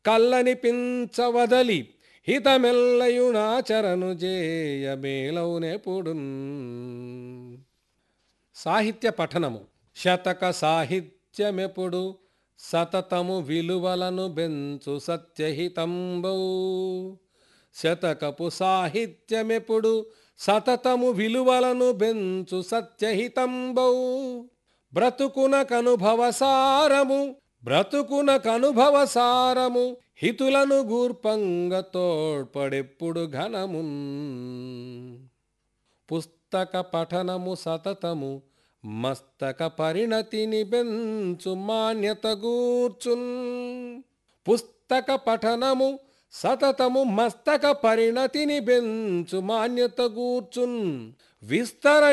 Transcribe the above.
కల్లనిపించవదలి హితమెల్లయునాచరను జేయ మేలౌనెపుడున్ సాహిత్య పఠనము శతక సాహిత్యమెప్పుడు సతతము విలువలను బెంచు సత్యహితంబౌ శతకపు సాహిత్యమెప్పుడు సతతము విలువలను బెంచు సత్యహితంబౌ బ్రతుకున కనుభవ సారము బ్రతుకున కనుభవ సారము హితులను గూర్పంగ తోడ్పడెప్పుడు ఘనమున్ పుస్తక పఠనము సతతము మస్తక పరిణతిని బెంచు మాన్యత గూర్చున్ పుస్తక పఠనము సతతము మస్తక పరిణతిని బెంచు మాన్యత గూర్చున్ విస్తర